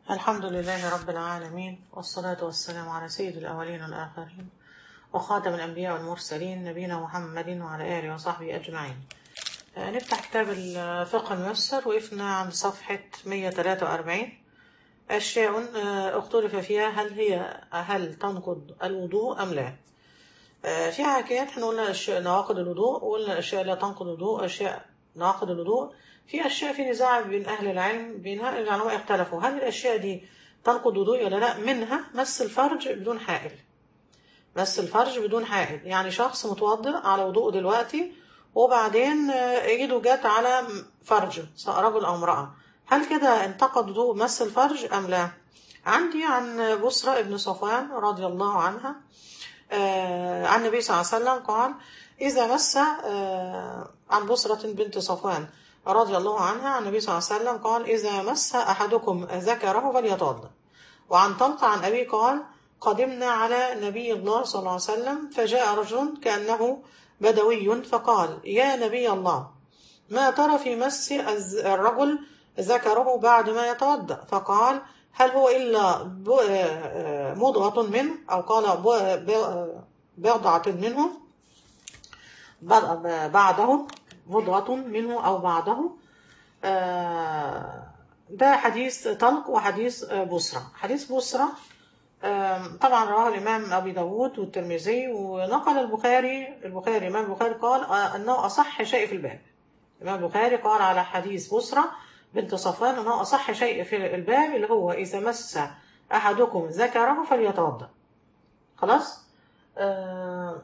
الحمد لله رب العالمين والصلاة والسلام على سيد الأولين والآخرين وخاتم الأنبياء والمرسلين نبينا محمد وعلى آله وصحبه أجمعين آه، نفتح كتاب الفقه الميسر وقفنا عند صفحة 143 أشياء آه، اختلف فيها هل هي هل تنقض الوضوء أم لا آه، في حاجات احنا قلنا أشياء نواقض الوضوء وقلنا أشياء لا تنقض الوضوء أشياء نواقض الوضوء في أشياء في نزاع بين أهل العلم بين العلماء اختلفوا هل الأشياء دي تنقض الوضوء ولا لا منها مس الفرج بدون حائل مس الفرج بدون حائل يعني شخص متوضئ على وضوء دلوقتي وبعدين آه، ايده جت على فرجه سواء رجل او امرأة هل كده انتقد وضوء مس الفرج ام لا عندي عن بسرى ابن صفوان رضي الله عنها آه، عن النبي صلى الله عليه وسلم قال إذا مس آه، عن بسرة بنت صفوان رضي الله عنها عن النبي صلى الله عليه وسلم قال إذا مس أحدكم ذكره فليتوضأ وعن طلق عن أبي قال قدمنا على نبي الله صلى الله عليه وسلم فجاء رجل كأنه بدوي فقال يا نبي الله ما ترى في مس الز- الرجل ذكره بعد ما يتوضأ فقال هل هو إلا ب- آه، مضغة منه أو قال ب- ب- بضعة منه بض- بعده مضغة منه أو بعده آه، ده حديث طلق وحديث آه، بصرة حديث بصرة آم، طبعا رواه الإمام أبي داود والترمذي ونقل البخاري البخاري الإمام البخاري قال آه، أنه أصح شيء في الباب الإمام البخاري قال على حديث بصرة بنت صفوان أنه أصح شيء في الباب اللي هو إذا مس أحدكم ذكره فليتوضأ خلاص آه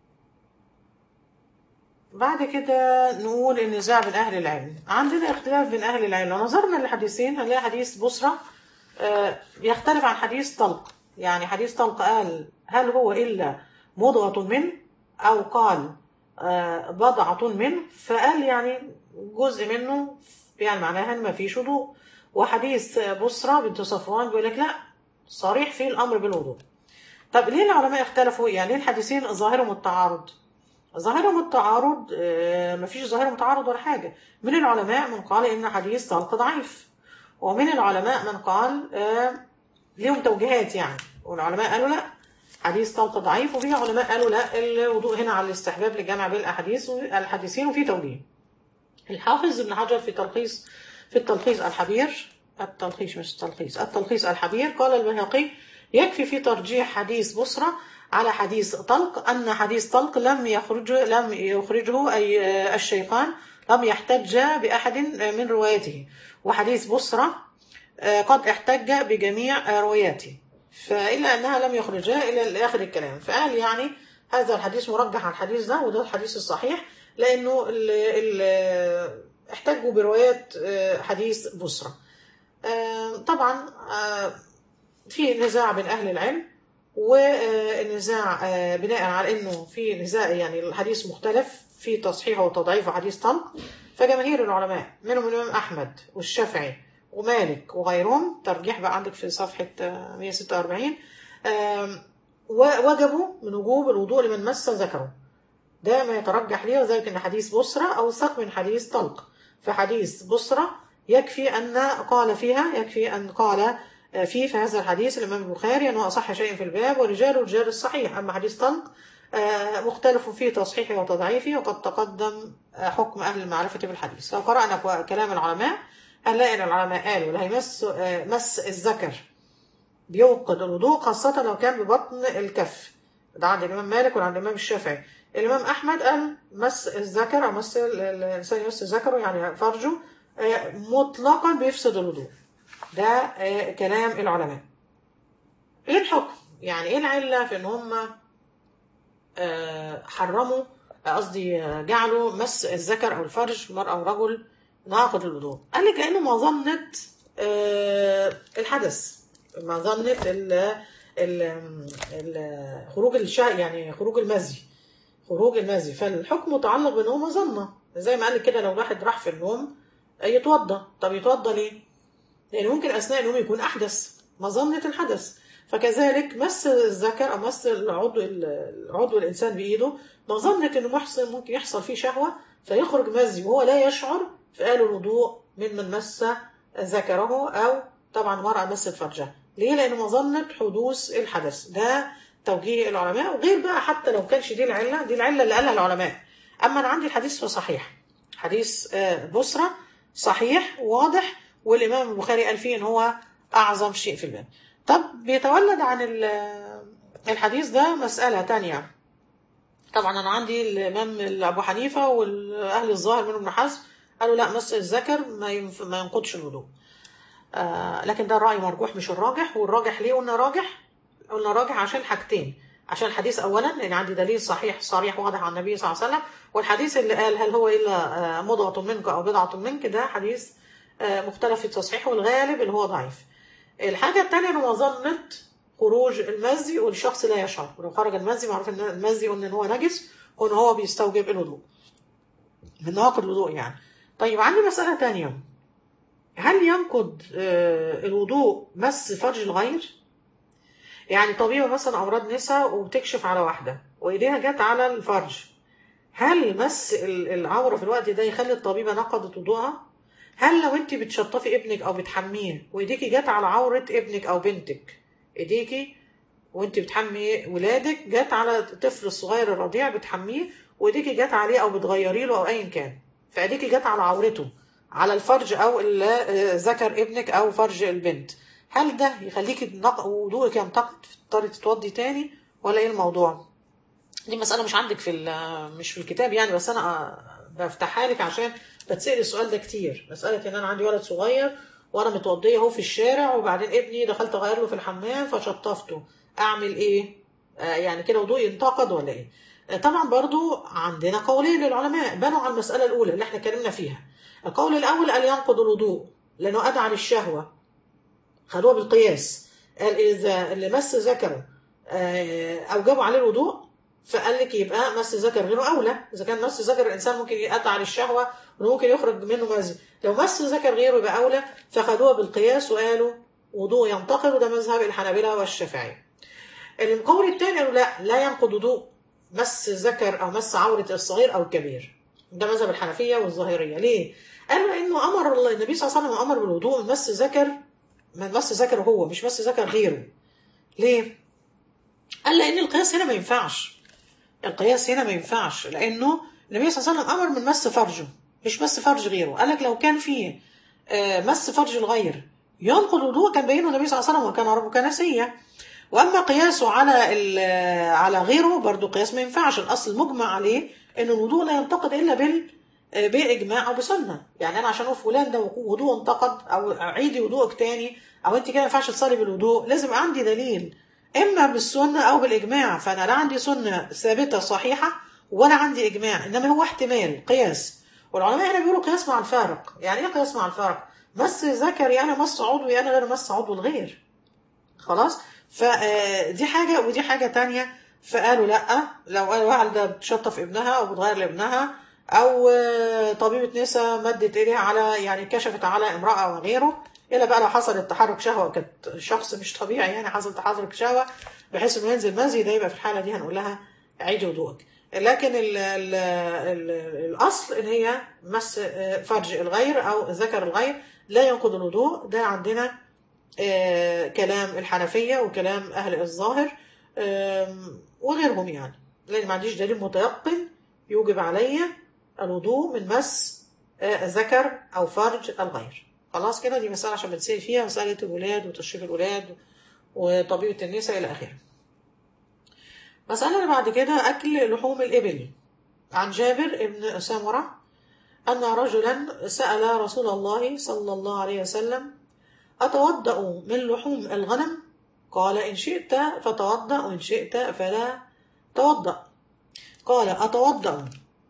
بعد كده نقول النزاع بين أهل العلم عندنا اختلاف بين أهل العلم لو نظرنا للحديثين هنلاقي حديث بصرة آه، يختلف عن حديث طلق يعني حديث طلق قال هل هو إلا مضغة منه أو قال آه، بضعة منه فقال يعني جزء منه يعني معناها ان ما فيش وضوء وحديث بصرة بنت صفوان بيقول لك لا صريح فيه الأمر بالوضوء طب ليه العلماء اختلفوا يعني ليه الحديثين ظاهرهم التعارض ظاهرهم التعارض آه، مفيش ظاهرهم تعارض ولا حاجة من العلماء من قال إن حديث طلق ضعيف ومن العلماء من قال آه، ليهم توجيهات يعني والعلماء قالوا لا حديث طلق ضعيف وفي علماء قالوا لا الوضوء هنا على الاستحباب للجمع بين الأحاديث والحديثين وفي توجيه الحافظ ابن حجر في تلخيص في التلخيص الحبير التلخيص مش التلخيص التلخيص الحبير قال البيهقي يكفي في ترجيح حديث بصرة على حديث طلق أن حديث طلق لم يخرج لم يخرجه أي آه، الشيخان لم يحتج بأحد من روايته وحديث بصرة آه، قد احتج بجميع آه، رواياته فإلا أنها لم يخرجها إلى آخر الكلام فقال يعني هذا الحديث مرجح عن الحديث ده وده الحديث الصحيح لأنه ال ال احتجوا بروايات آه، حديث بصرة آه، طبعا آه، في نزاع بين أهل العلم والنزاع آه، بناء على أنه في نزاع يعني الحديث مختلف في تصحيح وتضعيف حديث طلق فجماهير العلماء منهم الإمام أحمد والشافعي ومالك وغيرهم ترجيح بقى عندك في صفحة آه، 146 آم، ووجبوا من وجوب الوضوء لمن مس ذكره ده ما يترجح ليه وذلك ان حديث بصرة اوثق من حديث طلق فحديث بصرة يكفي ان قال فيها يكفي ان قال فيه في هذا الحديث الامام البخاري انه اصح شيء في الباب ورجال رجال الصحيح اما حديث طلق آه، مختلف في تصحيحه وتضعيفه وقد تقدم آه، حكم اهل المعرفه بالحديث لو قرانا كلام العلماء هنلاقي ان العلماء قالوا اللي هيمس آه، مس الذكر بيوقد الوضوء خاصة لو كان ببطن الكف ده عند الإمام مالك وعند الإمام الشافعي الإمام أحمد قال مس الذكر أو مس ال- ال- الإنسان يمس ذكره يعني فرجه آه، مطلقا بيفسد الوضوء ده آه، كلام العلماء إيه الحكم؟ يعني إيه العلة في إن هم آه، حرموا آه، قصدي آه، جعلوا مس الذكر أو الفرج مرأة أو رجل ناقض الوضوء قال لك لأنه مظنة آه، الحدث مظنة ال ال ال خروج الشا يعني خروج المزي خروج المزي فالحكم متعلق بان هو مظنه زي ما قال لك كده لو واحد راح في النوم يتوضى طب يتوضى ليه؟ لان ممكن اثناء النوم يكون احدث مظنه الحدث فكذلك مس الذكر او مس العضو العضو الانسان بايده مظنه انه محسن ممكن يحصل فيه شهوه فيخرج مزي وهو لا يشعر فقالوا الوضوء ممن مس ذكره او طبعا المرأة مست فرجها ليه؟ لأن مظنة حدوث الحدث ده توجيه العلماء وغير بقى حتى لو كانش دي العلة دي العلة اللي قالها العلماء أما أنا عندي الحديث فصحيح حديث آه، بسرة صحيح واضح والإمام البخاري قال فيه إن هو أعظم شيء في الباب طب بيتولد عن ال- الحديث ده مسألة تانية طبعا أنا عندي الإمام أبو حنيفة والأهل الظاهر منهم ابن حزم قالوا لا مس الذكر ما ينف- ما ينقضش الوضوء آه لكن ده الرأي مرجوح مش الراجح والراجح ليه قلنا راجح قلنا راجح عشان حاجتين عشان الحديث اولا لان عندي دليل صحيح صريح واضح عن النبي صلى الله عليه وسلم والحديث اللي قال هل هو الا آه، مضغه منك او بضعه منك ده حديث آه، مختلف في تصحيحه والغالب اللي هو ضعيف الحاجه الثانيه انه مظنه خروج المزي والشخص لا يشعر ولو خرج المزي معروف ان المزي قلنا ان هو نجس وان هو بيستوجب الوضوء من نواقض الوضوء يعني طيب عندي مساله ثانيه هل ينقض آه، الوضوء مس فرج الغير يعني طبيبة مثلا أمراض نساء وبتكشف على واحدة وإيديها جت على الفرج هل مس ال- العورة في الوقت ده يخلي الطبيبة نقضت وضوءها؟ هل لو انت بتشطفي ابنك او بتحميه وايديكي جت على عورة ابنك او بنتك ايديكي وانت بتحمي ولادك جت على الطفل الصغير الرضيع بتحميه وايديكي جت عليه او بتغيري له او ايا كان فايديكي جت على عورته على الفرج او ال- آه، ذكر ابنك او فرج البنت هل ده يخليكي نق- وضوءك ينتقد تضطري تتوضي تاني ولا ايه الموضوع؟ دي مسألة مش عندك في ال- مش في الكتاب يعني بس أنا آه، بفتحها لك عشان بتسأل السؤال ده كتير مسألة إن أنا عندي ولد صغير وأنا متوضية أهو في الشارع وبعدين ابني دخلت أغير له في الحمام فشطفته أعمل إيه؟ آه يعني كده وضوء ينتقد ولا إيه؟ آه طبعا برضو عندنا قولين للعلماء بنوا على المسألة الأولى اللي احنا اتكلمنا فيها القول الأول قال ينقض الوضوء لأنه أدعى للشهوة خدوها بالقياس قال إذا اللي مس ذكره آه، أوجبوا عليه الوضوء فقال لك يبقى مس ذكر غيره أولى إذا كان مس ذكر الإنسان ممكن يقطع للشهوة وممكن يخرج منه مزي لو مس ذكر غيره يبقى أولى فخدوها بالقياس وقالوا وضوء ينتقد وده مذهب الحنابلة والشافعية القول الثاني قالوا لا لا ينقض وضوء مس ذكر أو مس عورة الصغير أو الكبير ده مذهب الحنفية والظاهرية ليه؟ قالوا إنه أمر الله- النبي صلى الله عليه وسلم أمر بالوضوء من مس ذكر من مس ذكر هو مش مس ذكر غيره ليه؟ قال لأن القياس هنا ما ينفعش القياس هنا ما ينفعش لأنه النبي صلى الله عليه وسلم أمر من مس فرجه مش مس فرج غيره قال لك لو كان فيه آه، مس فرج الغير ينقض الوضوء كان بينه النبي صلى الله عليه وسلم وكان ربك نسيا واما قياسه على ال- على غيره برضو قياس ما ينفعش الاصل مجمع عليه ان الوضوء لا ينتقد الا بال آه، باجماع او بسنه يعني انا عشان اقول فلان ده وضوء انتقد او عيدي وضوءك تاني او انت كده ما ينفعش تصلي بالوضوء لازم عندي دليل اما بالسنه او بالاجماع فانا لا عندي سنه ثابته صحيحه ولا عندي اجماع انما هو احتمال قياس والعلماء هنا بيقولوا قياس مع الفارق يعني ايه قياس مع الفارق مس ذكري انا مس عضوي انا غير مس عضو الغير خلاص فدي حاجة ودي حاجة تانية فقالوا لأ لو قال والدة بتشطف ابنها أو بتغير لابنها أو آه، طبيبة نساء مدت إيديها على يعني كشفت على امرأة أو غيره إلا بقى لو حصل تحرك شهوة كانت شخص مش طبيعي يعني حصل تحرك شهوة بحيث إنه ينزل مزي ده يبقى في الحالة دي هنقول لها عيدي وضوءك لكن ال ال ال الأصل إن هي مس آه، فرج الغير أو ذكر الغير لا ينقض الوضوء ده عندنا آه، كلام الحنفية وكلام أهل الظاهر آم، وغيرهم يعني لأن ما عنديش دليل متيقن يوجب علي الوضوء من مس آه، ذكر أو فرج الغير خلاص كده دي مسألة عشان بنسأل فيها مسألة الولاد وتشريف الولاد وطبيعة النساء إلى آخره مسألة اللي بعد كده أكل لحوم الإبل عن جابر بن سامرة أن رجلا سأل رسول الله صلى الله عليه وسلم أتوضأ من لحوم الغنم؟ قال إن شئت فتوضأ وإن شئت فلا توضأ قال أتوضأ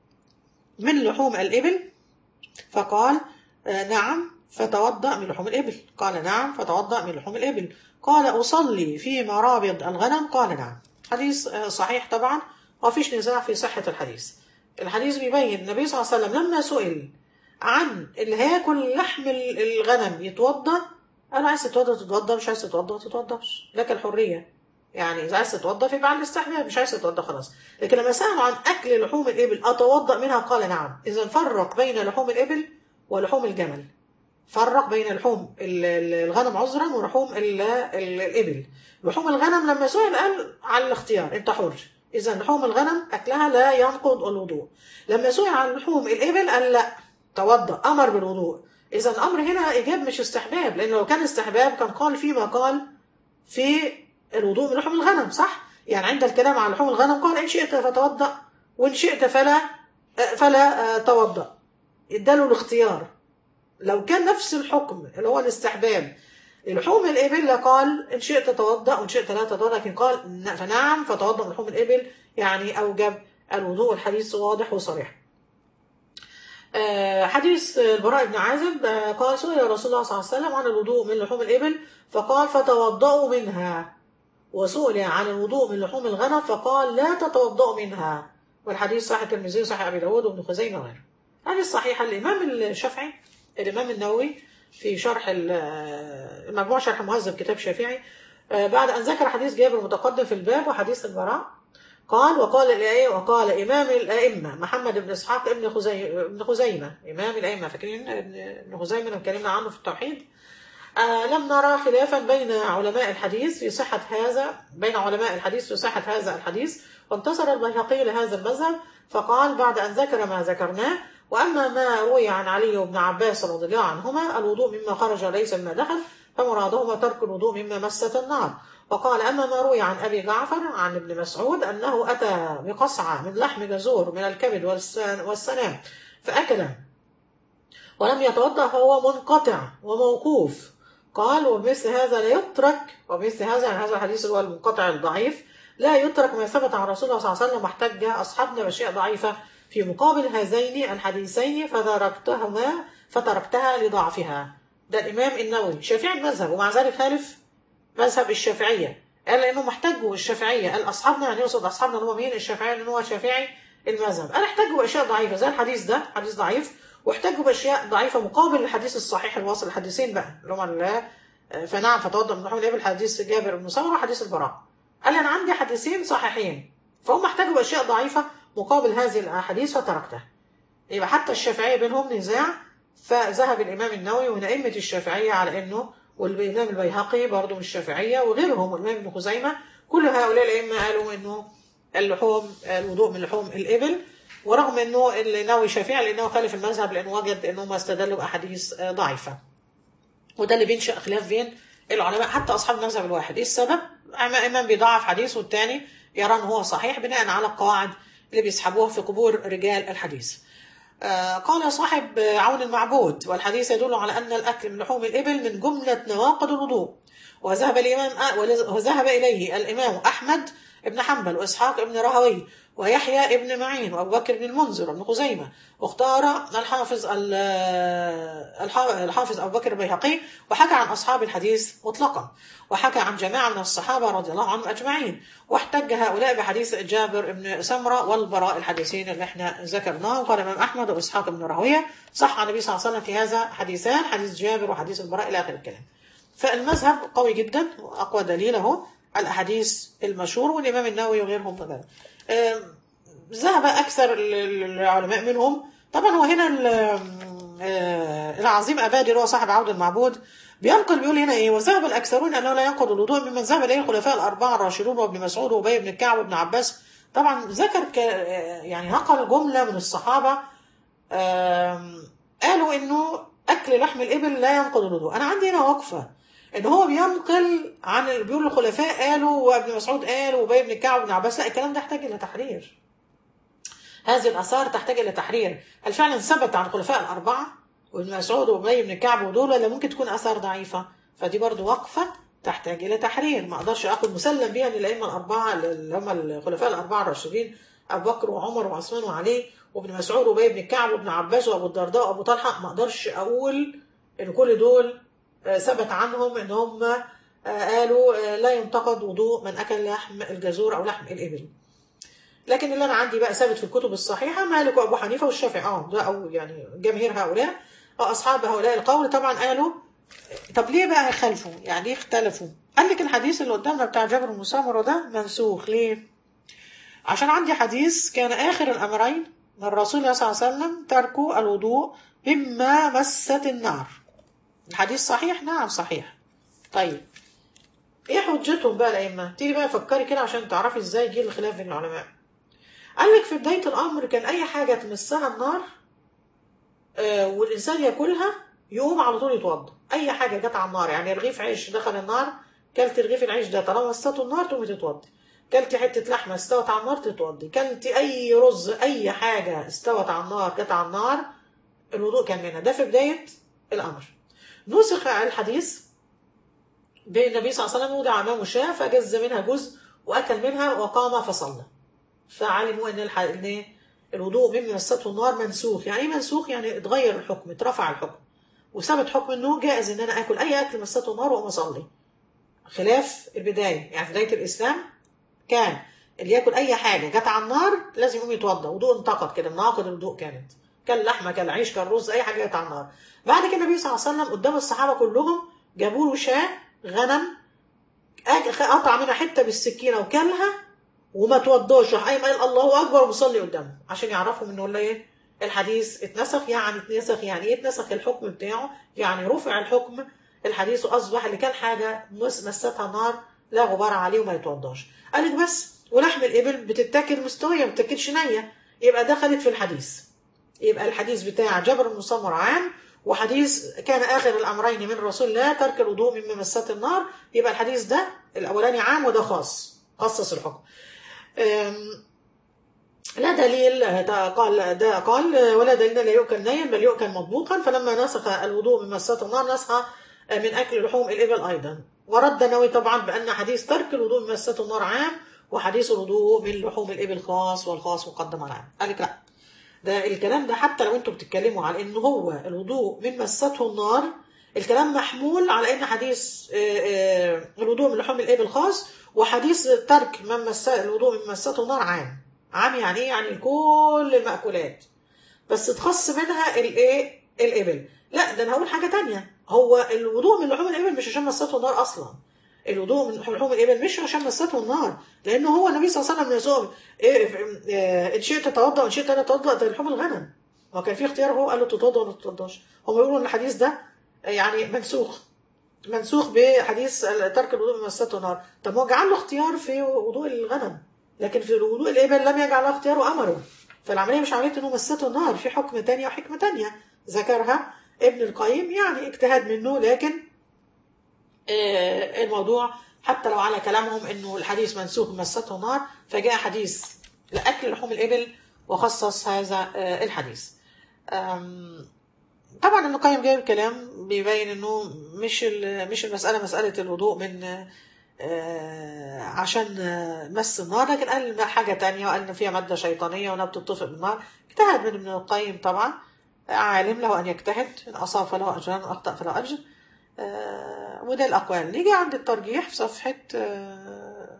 من لحوم الإبل؟ فقال آه، نعم فتوضأ من لحوم الإبل قال نعم فتوضأ من لحوم الإبل قال أصلي في مرابض الغنم قال نعم حديث آه، صحيح طبعا وفيش نزاع في صحة الحديث الحديث بيبين النبي صلى الله عليه وسلم لما سئل عن اللي هياكل لحم ال- الغنم يتوضأ قال عايز تتوضأ تتوضأ مش عايز تتوضأ ما تتوضأش لك الحرية يعني إذا عايز تتوضأ فيبقى على الاستحباب مش عايز تتوضأ خلاص لكن لما سألوا عن أكل لحوم الإبل أتوضأ منها قال نعم إذا فرق بين لحوم الإبل ولحوم الجمل فرق بين لحوم ال- ال- الغنم عذرا ولحوم ال- ال- الإبل لحوم الغنم لما سئل قال على الاختيار انت حر إذا لحوم الغنم أكلها لا ينقض الوضوء لما سئل عن لحوم الإبل قال لا توضأ أمر بالوضوء إذا الأمر هنا إيجاب مش استحباب لأنه لو كان استحباب كان قال فيما قال في الوضوء من لحوم الغنم صح؟ يعني عند الكلام عن لحوم الغنم قال إن شئت فتوضأ وإن شئت فلا فلا آه، توضأ اداله الاختيار لو كان نفس الحكم اللي هو الاستحباب لحوم الإبل لقال إن شئت توضأ وإن شئت لا تتوضأ لكن قال ن- فنعم فتوضأ من لحوم الإبل يعني أوجب الوضوء الحديث واضح وصريح آه، حديث البراء بن عازب آه، قال سئل رسول الله صلى الله عليه وسلم عن الوضوء من لحوم الإبل فقال فتوضأوا منها وسئل عن الوضوء من لحوم الغنم فقال لا تتوضأوا منها والحديث صحيح الترمذي وصحيح أبي داود وابن خزيمة وغيره هذه الصحيحة الإمام الشافعي الإمام النووي في شرح ال- المجموع شرح مهذب كتاب شافعي آه، بعد أن ذكر حديث جابر المتقدم في الباب وحديث البراء قال وقال الآية وقال إمام الأئمة محمد بن إسحاق ابن خزيمة ابن خزيمة إمام الأئمة فاكرين ابن ابن خزيمة اللي اتكلمنا عنه في التوحيد آه لم نرى خلافا بين علماء الحديث في صحة هذا بين علماء الحديث في صحة هذا الحديث وانتصر البيهقي لهذا المذهب فقال بعد أن ذكر ما ذكرناه وأما ما روي عن علي بن عباس رضي الله عنهما الوضوء مما خرج ليس مما دخل فمرادهما ترك الوضوء مما مست النار وقال أما ما روي عن أبي جعفر عن ابن مسعود أنه أتى بقصعة من لحم جزور من الكبد والسن- والسنام فأكله ولم يتوضأ فهو منقطع وموقوف قال ومثل هذا لا يترك ومثل هذا يعني هذا الحديث اللي هو المنقطع الضعيف لا يترك ما ثبت عن رسول الله صلى الله عليه وسلم واحتج أصحابنا بأشياء ضعيفة في مقابل هذين الحديثين فتركتهما فتركتها لضعفها ده الإمام النووي شافعي المذهب ومع ذلك خالف مذهب الشافعية قال لأنهم احتجوا الشافعية قال أصحابنا يعني يقصد أصحابنا اللي هم مين الشافعية لأن هو شافعي المذهب قال احتجوا بأشياء ضعيفة زي الحديث ده حديث ضعيف واحتجوا بأشياء ضعيفة مقابل الحديث الصحيح الواصل الحديثين بقى اللي هم ال- فنعم فتوضأ من لحوم الإبل حديث جابر بن سمرة وحديث البراء قال أنا عندي حديثين صحيحين فهم احتجوا بأشياء ضعيفة مقابل هذه الأحاديث فتركتها يبقى حتى الشافعية بينهم نزاع فذهب الإمام النووي من أئمة الشافعية على أنه والإمام البيهقي برضه من الشافعية وغيرهم والإمام ابن خزيمة كل هؤلاء الأئمة قالوا أنه اللحوم الوضوء من لحوم الإبل ورغم أنه النووي شافعي لأنه خالف المذهب لأنه وجد أنهم استدلوا بأحاديث آه، ضعيفة وده اللي بينشأ خلاف بين العلماء حتى أصحاب المذهب الواحد إيه السبب؟ أما إمام بيضعف حديث والتاني يرى أنه هو صحيح بناء على القواعد اللي بيسحبوها في قبور رجال الحديث آه، قال صاحب آه، عون المعبود والحديث يدل على أن الأكل من لحوم الإبل من جملة نواقض الوضوء وذهب الإمام آه، ولز- وذهب إليه الإمام أحمد بن حنبل وإسحاق بن راهوي ويحيى بن معين وأبو بكر بن المنذر وابن خزيمة واختار الحافظ ال- الح- الحافظ أبو بكر البيهقي وحكى عن أصحاب الحديث مطلقا وحكى عن جماعة من الصحابة رضي الله عنهم أجمعين واحتج هؤلاء بحديث جابر بن سمرة والبراء الحديثين اللي احنا ذكرناهم قال الإمام أحمد وإسحاق بن راهوية صح عن النبي صلى الله عليه وسلم في هذا حديثان حديث جابر وحديث البراء إلى آخر الكلام فالمذهب قوي جدا وأقوى دليل اهو الأحاديث المشهور والإمام النووي وغيرهم من ذلك. آم، ذهب أكثر ال- ال- العلماء منهم طبعا هو هنا ال- آه، العظيم أبادي اللي هو صاحب عود المعبود بينقل بيقول هنا ايه وذهب الاكثرون انه لا ينقض الوضوء ممن ذهب اليه الخلفاء الاربعه الراشدون وابن مسعود وابي بن كعب وابن عباس طبعا ذكر ك... يعني نقل جمله من الصحابه آم، قالوا انه اكل لحم الابل لا ينقض الوضوء انا عندي هنا وقفه ان هو بينقل عن بيقول الخلفاء قالوا وابن مسعود قال وابي بن كعب وابن عباس لا الكلام ده يحتاج الى تحرير هذه الاثار تحتاج الى تحرير هل فعلا ثبت عن الخلفاء الاربعه وابن مسعود وابي بن كعب ودول ولا ممكن تكون اثار ضعيفه فدي برضو وقفه تحتاج الى تحرير ما اقدرش اخد مسلم بيها ان الائمه الاربعه اللي هم الخلفاء الاربعه الراشدين ابو بكر وعمر وعثمان وعلي وابن مسعود وابي بن كعب وابن عباس وابو الدرداء وابو طلحه ما اقدرش اقول ان كل دول آه، ثبت عنهم ان هم آه، قالوا آه، لا ينتقد وضوء من اكل لحم الجزور او لحم الابل لكن اللي انا عندي بقى ثابت في الكتب الصحيحه مالك وابو حنيفه والشافعي اه ده او يعني جماهير هؤلاء أو اصحاب هؤلاء القول طبعا قالوا طب ليه بقى خلفوا يعني ليه اختلفوا قال لك الحديث اللي قدامنا بتاع جابر بن سمره ده منسوخ ليه عشان عندي حديث كان اخر الامرين من الرسول صلى الله عليه وسلم ترك الوضوء مما مست النار الحديث صحيح نعم صحيح طيب ايه حجتهم بقى الائمه تيجي بقى فكري كده عشان تعرفي ازاي جه الخلاف بين العلماء قال لك في بدايه الامر كان اي حاجه تمسها النار آه والانسان ياكلها يقوم على طول يتوضا اي حاجه جت على النار يعني رغيف عيش دخل النار كلت رغيف العيش ده طالما مسته النار تقومي تتوضي كلتي حته لحمه استوت على النار تتوضي كلتي اي رز اي حاجه استوت على النار جت على النار الوضوء كان منها ده في بدايه الامر نسخ الحديث بالنبي صلى الله عليه وسلم وضع امامه شاة فجز منها جزء واكل منها وقام فصلى فعلموا ان الح... ان الوضوء مما مسته النار منسوخ يعني ايه منسوخ يعني اتغير الحكم اترفع الحكم وثبت حكم انه جائز ان انا اكل اي اكل مسته النار واقوم اصلي خلاف البدايه يعني في بدايه الاسلام كان اللي ياكل اي حاجه جت على النار لازم يقوم يتوضا وضوء انتقد كده مناقض الوضوء كانت كان لحمه كان عيش كان رز اي حاجه جت على النار بعد كده النبي صلى الله عليه وسلم قدام الصحابه كلهم جابوا له شاه غنم قطع منها حته بالسكينه وكلها وما توضاش راح قايم قال الله اكبر ومصلي قدامه عشان يعرفهم انه ولا ايه الحديث اتنسخ يعني اتنسخ يعني ايه اتنسخ الحكم بتاعه يعني رفع الحكم الحديث واصبح اللي كان حاجه مستها نار لا غبار عليه وما يتوضاش قال لك بس ولحم الابل بتتاكل مستويه ما بتتاكلش نيه يبقى دخلت في الحديث يبقى الحديث بتاع جبر بن سمر عام وحديث كان اخر الامرين من رسول الله ترك الوضوء مما مست النار يبقى الحديث ده الاولاني عام وده خاص خصص الحكم لا دليل ده قال ده قال ولا دليل لا يؤكل نيا بل يؤكل مطبوخا فلما نسخ الوضوء مما مست النار نسخ من اكل لحوم الابل ايضا ورد النووي طبعا بان حديث ترك الوضوء مما مست النار عام وحديث الوضوء من لحوم الابل خاص والخاص مقدم على العام قال لك لا ده الكلام ده حتى لو انتم بتتكلموا على ان هو الوضوء من مسته النار الكلام محمول على ان حديث الوضوء من لحوم الابل خاص وحديث ترك من مس الوضوء من مسته النار عام عام يعني ايه يعني كل المأكولات بس تخص منها الايه الابل لا ده انا هقول حاجه تانية هو الوضوء من لحوم الابل مش عشان مسته النار اصلا الوضوء من لحوم الابل مش عشان مسته النار لانه هو النبي صلى الله عليه وسلم يسوع إيه ان شئت تتوضا وان شئت لا تتوضا ده لحوم الغنم هو كان في اختيار هو قال له تتوضا ولا تتوضاش هم بيقولوا ان الحديث ده يعني منسوخ منسوخ بحديث ترك الوضوء من مسته النار طب هو جعل له اختيار في وضوء الغنم لكن في وضوء الابل لم يجعل له اختيار وامره فالعمليه مش عمليه انه مسته النار في حكم تانية وحكمه تانية ذكرها ابن القيم يعني اجتهاد منه لكن الموضوع حتى لو على كلامهم انه الحديث منسوخ مسته نار فجاء حديث لاكل لحوم الابل وخصص هذا الحديث طبعا ابن القيم جايب كلام بيبين انه مش مش المساله مساله الوضوء من عشان مس النار لكن قال حاجه تانية وقال ان فيها ماده شيطانيه وانها بتطفئ بالنار اجتهد من ابن القيم طبعا عالم له ان يجتهد ان اصاب فله اجران واخطا فله اجر آه وده الأقوال نيجي عند الترجيح في صفحة آه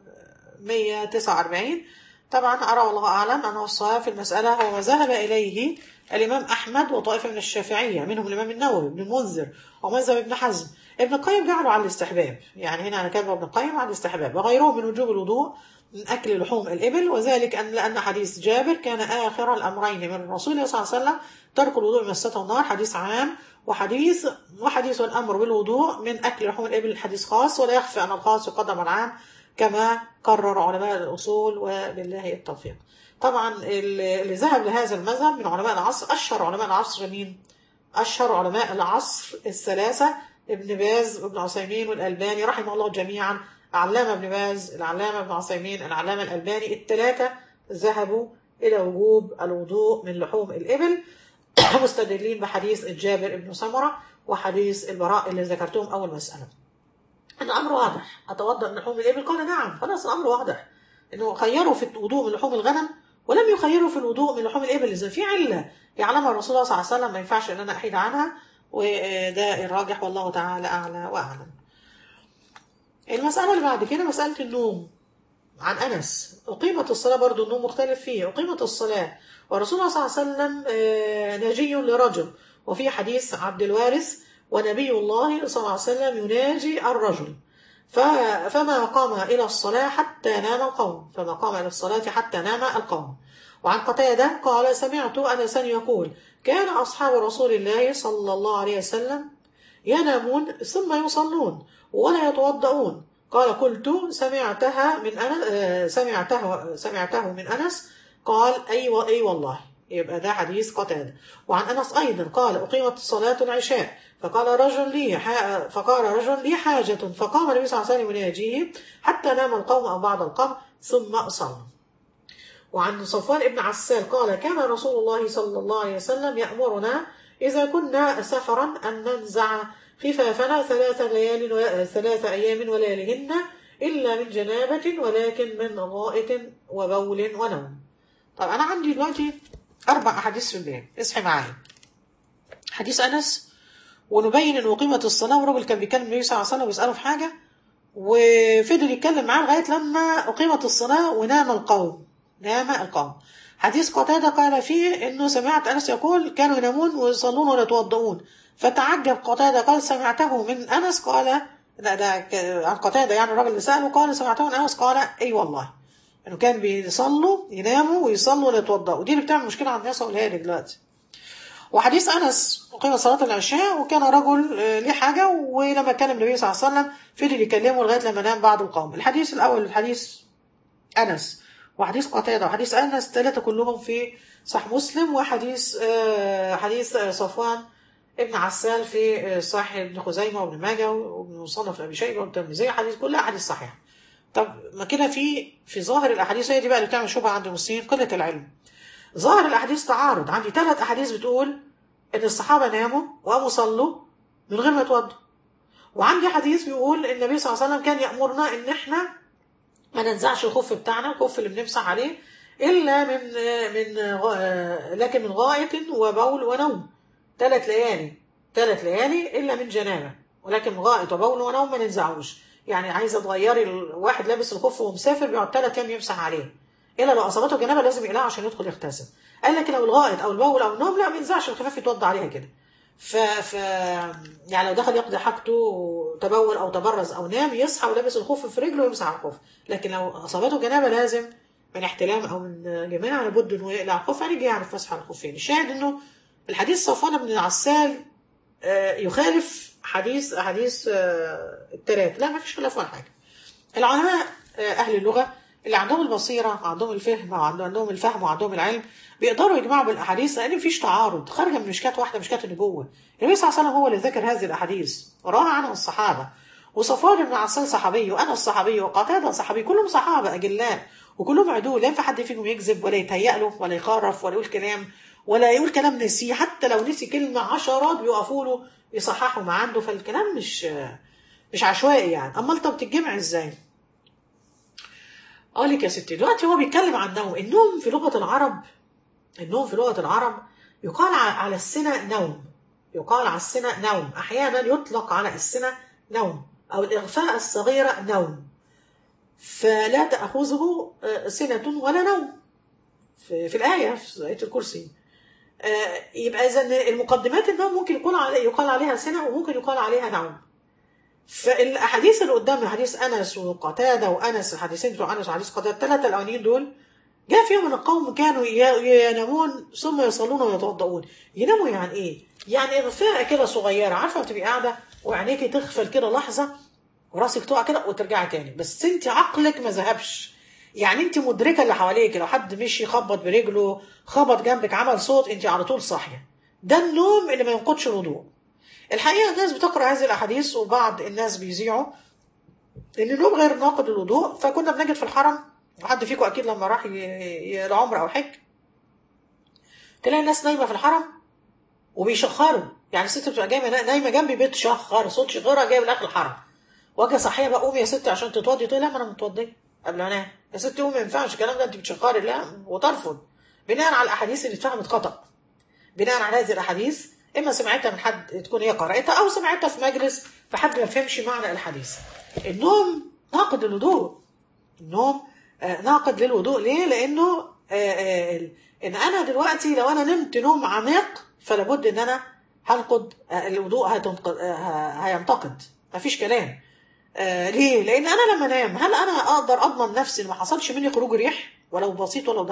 149 طبعا أرى والله أعلم أنه الصواب في المسألة هو ما ذهب إليه الإمام أحمد وطائفة من الشافعية منهم الإمام النووي ابن المنذر ومذهب ابن حزم ابن القيم جعله على الاستحباب يعني هنا أنا كاتب ابن القيم على الاستحباب وغيره من وجوب الوضوء من أكل لحوم الإبل وذلك أن لأن حديث جابر كان آخر الأمرين من الرسول صلى الله عليه وسلم ترك الوضوء مسته النار حديث عام وحديث وحديث الأمر بالوضوء من أكل لحوم الإبل حديث خاص ولا يخفى أن الخاص يقدم العام كما قرر علماء الأصول وبالله التوفيق طبعا اللي ذهب لهذا المذهب من علماء العصر أشهر علماء العصر مين؟ أشهر علماء العصر الثلاثة ابن باز وابن عثيمين والألباني رحمه الله جميعا علامة ابن باز العلامة ابن عثيمين العلامة الألباني الثلاثة ذهبوا إلى وجوب الوضوء من لحوم الإبل مستدلين بحديث جابر بن سمرة وحديث البراء اللي ذكرتهم أول مسألة الأمر واضح أتوضأ من لحوم الإبل قال نعم خلاص الأمر واضح إنه خيروا في الوضوء من لحوم الغنم ولم يخيروا في الوضوء من لحوم الإبل إذا في علة يعلمها الرسول صلى الله عليه وسلم ما ينفعش إن أنا أحيد عنها وده الراجح والله تعالى أعلى وأعلم المسألة اللي بعد كده مسألة النوم عن أنس أقيمت الصلاة برضو النوم مختلف فيه أقيمت الصلاة ورسول الله صلى الله عليه وسلم ناجي لرجل وفي حديث عبد الوارث ونبي الله صلى الله عليه وسلم يناجي الرجل فما قام إلى الصلاة حتى نام القوم فما قام إلى الصلاة حتى نام القوم وعن قتادة قال سمعت أنسا يقول كان أصحاب رسول الله صلى الله عليه وسلم ينامون ثم يصلون ولا يتوضؤون قال قلت سمعتها من أنا سمعته سمعته من أنس قال أي و- أي والله يبقى ده حديث قتادة وعن أنس أيضا قال أقيمت صلاة العشاء فقال رجل لي ح- فقال رجل لي حاجة فقام النبي صلى الله عليه وسلم يناجيه حتى نام القوم أو بعض القوم ثم صلى وعن صفوان بن عسال قال كان رسول الله صلى الله عليه وسلم يأمرنا إذا كنا سفرا أن ننزع خفافنا ثلاث ليال و... ثلاث أيام وليالهن إلا من جنابة ولكن من غائط وبول ونوم طب أنا عندي دلوقتي أربع أحاديث في الباب اصحي معايا حديث أنس ونبين إن قيمة الصلاة والراجل كان بيكلم النبي صلى الله عليه وسلم ويسأله في حاجة وفضل يتكلم معاه لغاية لما أقيمت الصلاة ونام القوم نام القوم حديث قتادة قال فيه إنه سمعت أنس يقول كانوا ينامون ويصلون ولا يتوضؤون فتعجب قتادة قال سمعته من أنس قال لا ده ك- عن قتادة يعني الراجل اللي سأله قال سمعته من أنس قال أي والله إنه كان بيصلوا يناموا ويصلوا ولا يتوضؤوا ودي اللي بتعمل مشكلة عند الناس أقولها لك دلوقتي وحديث انس قيم صلاه العشاء وكان رجل آه، ليه حاجه ولما كلم النبي صلى الله عليه وسلم فضل يكلمه لغايه لما نام بعض القوم الحديث الاول حديث انس وحديث قتاده وحديث انس ثلاثه كلهم في صح مسلم وحديث آه، حديث آه، صفوان ابن عسال في آه، صحيح ابن خزيمه وابن ماجه وابن مصنف ابي شيبه والترمذي حديث كلها احاديث صحيحه طب ما كده في في ظاهر الاحاديث هي دي بقى اللي بتعمل شبهه عند المسلمين قله العلم ظاهر الاحاديث تعارض عندي ثلاث احاديث بتقول ان الصحابه ناموا وقاموا صلوا من غير ما يتوضوا وعندي حديث بيقول ان النبي صلى الله عليه وسلم كان يامرنا ان احنا ما ننزعش الخف بتاعنا الخف اللي بنمسح عليه الا من من غ- لكن من غائط وبول ونوم ثلاث ليالي ثلاث ليالي الا من جنابه ولكن غائط وبول ونوم ما ننزعوش يعني عايزه تغيري الواحد لابس الخف ومسافر بيقعد ثلاث ايام يمسح عليه الا لو اصابته جنابه لازم يقلعه عشان يدخل يغتسل قال لك لو الغائط او البول او النوم لا ما ينزعش الخفاف يتوضى عليها كده ف... ف يعني لو دخل يقضي حاجته وتبول او تبرز او نام يصحى ولابس الخف في رجله ويمسح على الخف لكن لو اصابته جنابه لازم من احتلام او من جماعه لابد انه يقلع الخف يعني يجي يعرف مسح على الخفين الشاهد انه الحديث صفوان بن عسال آه، يخالف حديث حديث الثلاث لا ما فيش خلاف ولا حاجه العلماء آه، اهل اللغه اللي عندهم البصيره وعندهم الفهم وعندهم الفهم وعندهم العلم بيقدروا يجمعوا بالاحاديث لان مفيش تعارض خارجه من مشكات واحده مشكات النبوه النبي صلى الله عليه وسلم هو اللي ذكر هذه الاحاديث وراها عنها الصحابه وصفوان بن عسال صحابي وانا الصحابي وقتاده صحابي كلهم صحابه اجلاء وكلهم عدول لا ينفع حد فيهم يكذب ولا يتهيأ له ولا يخرف ولا يقول كلام ولا يقول كلام نسيه حتى لو نسي كلمه عشرات بيقفوا له يصححوا ما عنده فالكلام مش مش عشوائي يعني امال طب تتجمع ازاي اقول لك يا ستي دلوقتي هو بيتكلم عن النوم النوم في لغه العرب النوم في لغه العرب يقال ع- على السنه نوم يقال على السنه نوم احيانا يطلق على السنه نوم او الاغفاء الصغيره نوم فلا تاخذه آه، سنه ولا نوم في, في الايه في ايه الكرسي آه، يبقى اذا المقدمات النوم ممكن يكون علي يقال عليها سنه وممكن يقال عليها نوم فالاحاديث اللي قدامنا حديث انس وقتاده وانس الحديثين بتوع انس وحديث قتاده الثلاثه الاولانيين دول جاء فيهم ان القوم كانوا ي- ينامون ثم يصلون ويتوضؤون يناموا يعني ايه؟ يعني اغفاء كده صغيره عارفه بتبقي قاعده وعينيكي تغفل كده لحظه وراسك تقع كده وترجعي تاني بس انت عقلك ما ذهبش يعني انت مدركه اللي حواليك لو حد مشي خبط برجله خبط جنبك عمل صوت انت على طول صاحيه ده النوم اللي ما ينقضش الوضوء الحقيقه الناس بتقرا هذه الاحاديث وبعض الناس بيذيعوا ان النوم غير ناقض الوضوء فكنا بنجد في الحرم وحد فيكم اكيد لما راح ي- ي- العمره او حج تلاقي الناس نايمه في الحرم وبيشخروا يعني الست بتبقى جايه نايمه جنبي بتشخر صوت شخيره جاي من اخر الحرم واجي صحيه بقى قومي يا ستي عشان تتوضي تقول لا ما انا متوضيه قبل ما انام يا ستي قومي ما ينفعش الكلام ده انت بتشخري لا وترفض بناء على الاحاديث اللي اتفهمت خطا بناء على هذه الاحاديث اما سمعتها من حد تكون هي قرأتها او سمعتها في مجلس فحد ما فهمش معنى الحديث النوم ناقض للوضوء النوم آه، ناقض للوضوء ليه لانه آه، آه، ان انا دلوقتي لو انا نمت نوم عميق فلا بد ان انا هنقض آه، الوضوء هتنقض آه، ه- هينتقد مفيش كلام آه ليه؟ لأن أنا لما أنام هل أنا أقدر أضمن نفسي إن ما حصلش مني خروج ريح ولو بسيط ولو ضعيف؟